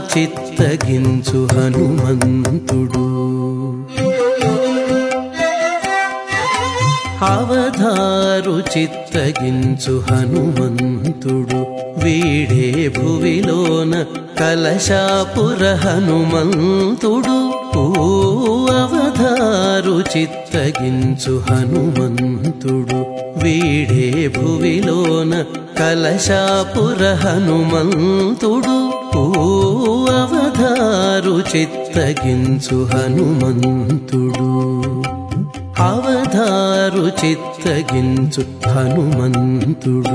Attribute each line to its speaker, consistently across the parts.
Speaker 1: చిత్తగించు హనుమంతుడు అవధారు చిత్తగించు హనుమంతుడు వీడే భువిలోన కలశాపుర హనుమంతుడు ఓ అవధారు చిత్తగించు హనుమంతుడు వీడే భువిలోన కలశాపుర హనుమంతుడు ఓ అవధారు చిత్తగించు హనుమంతుడు అవధారు చిత్తగించు హనుమంతుడు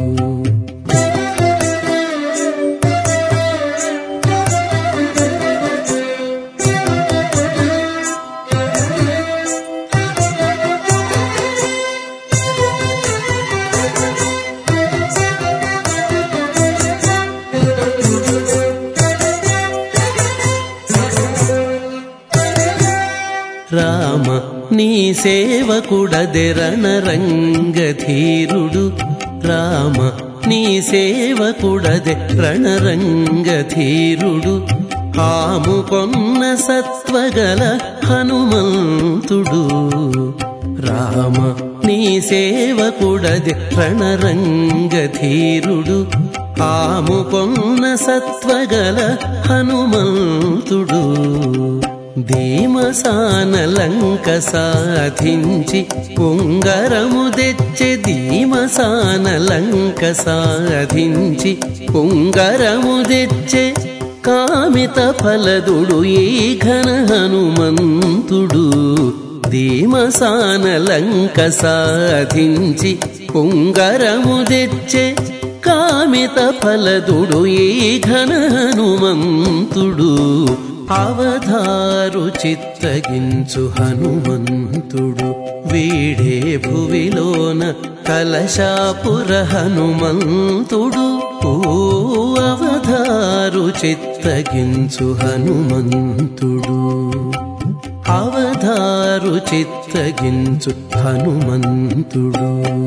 Speaker 1: రామ నీ సేవకుడదెరణ రంగధీరుడు రామ నీ సేవకుడదె రణరంగధీరుడు ఆముకొన్న సత్వగల హనుమంతుడు రామ నీ సేవకుడదె రణరంగధీరుడు ఆముకొన్న సత్వగల హనుమంతుడు ధీమసానలంక సాధించి పొంగరము తెచ్చే ధీమసానలంక సాధించి పొంగరము తెచ్చే కామిత ఫలదుడు ఈ ఘన హనుమంతుడు ధీమసానలంక సాధించి పొంగరము తెచ్చే కామిత ఫలదుడు ఈ ఘన హనుమంతుడు అవధారు చిత్తగించు హనుమంతుడు వీడే భువిలోన కలశాపుర హనుమంతుడు ఓ అవధారు చిత్తగించు హనుమంతుడు అవధారు చిత్తగించు హనుమంతుడు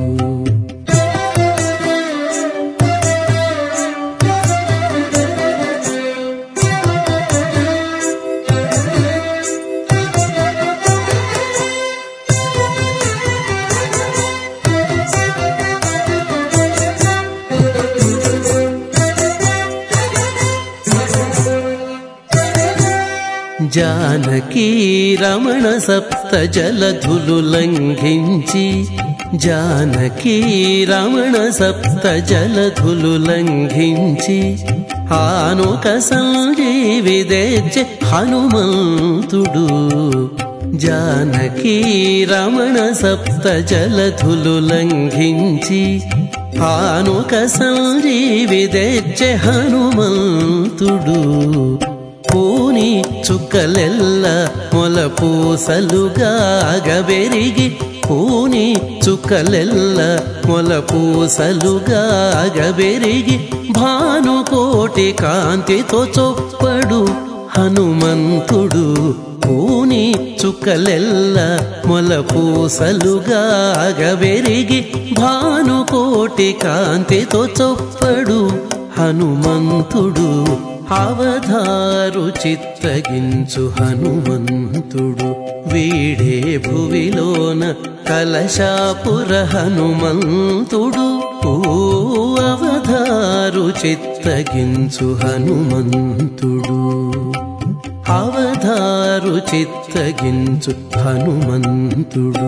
Speaker 1: జానకీ రమణ సప్త జలధులు లంఘించి జానకీ రమణ సప్త జలధులు లంఘించి ఆనుక సంజీవి తెచ్చే హనుమంతుడు జానకీ రమణ సప్త జలధులు లంఘించి ఆనుక సంజీవి తెచ్చే హనుమంతుడు పూని చుక్కలెల్ల మొల పూసలుగాగబెరిగి పూని చుక్కలెల్ల మొల పూసలుగాగబెరిగి భానుకోటి కాంతితో చొప్పడు హనుమంతుడు పూని చుక్కలెల్ల మొల పూసలుగాగబెరిగి భానుకోటి కాంతితో చొప్పడు హనుమంతుడు అవధారు చిత్తగించు హనుమంతుడు వీడే భువిలోన కలశాపుర హనుమంతుడు ఓ అవధారు చిత్తగించు హనుమంతుడు అవధారు చిత్తగించు హనుమంతుడు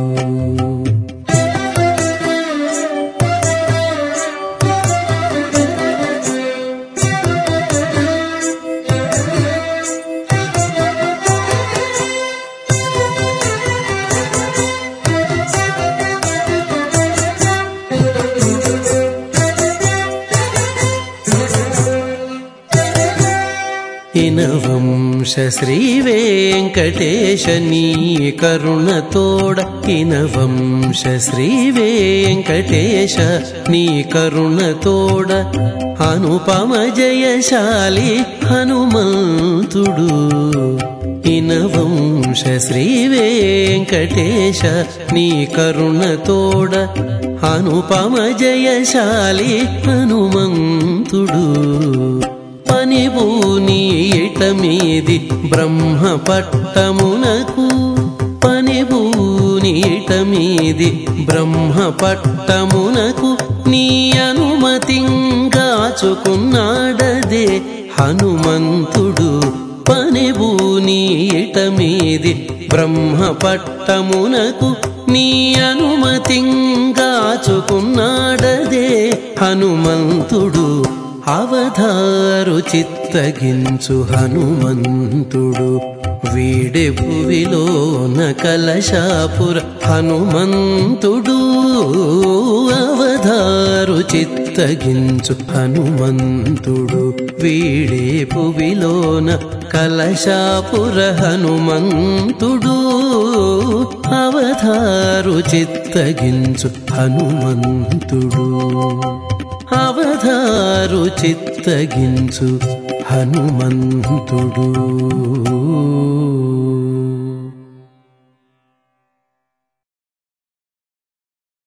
Speaker 1: ఇనవంశ శ్రీ వెంకటేశ నీ కరుణతోడ ఇనవంశ శ్రీ వెంకటేశ నీ కరుణతోడ అనుపమ జయశాలి హనుమంతుడు ఇనవంశ శ్రీ వెంకటేశ నీ కరుణతోడ అనుపమ జయశాలి హనుమంతుడు పనిబూని ఇట మీది బ్రహ్మ పట్టమునకు పనిబూని ఇట మీది బ్రహ్మ పట్టమునకు నీ అనుమతింగాచుకున్నాడదే హనుమంతుడు పనిబూని ఇట మీది బ్రహ్మ పట్టమునకు నీ అనుమతింగాచుకున్నాడదే హనుమంతుడు అవధారు చిత్తగించు హనుమంతుడు వీడే భువిలోన కలశాపుర హనుమంతుడు అవధారు చిత్తగించు హనుమంతుడు వీడే భువిలోన కలశాపుర హనుమంతుడు అవధారు చిత్తగించు హనుమంతుడు అవధారు చిత్తగించు హనుమంతుడు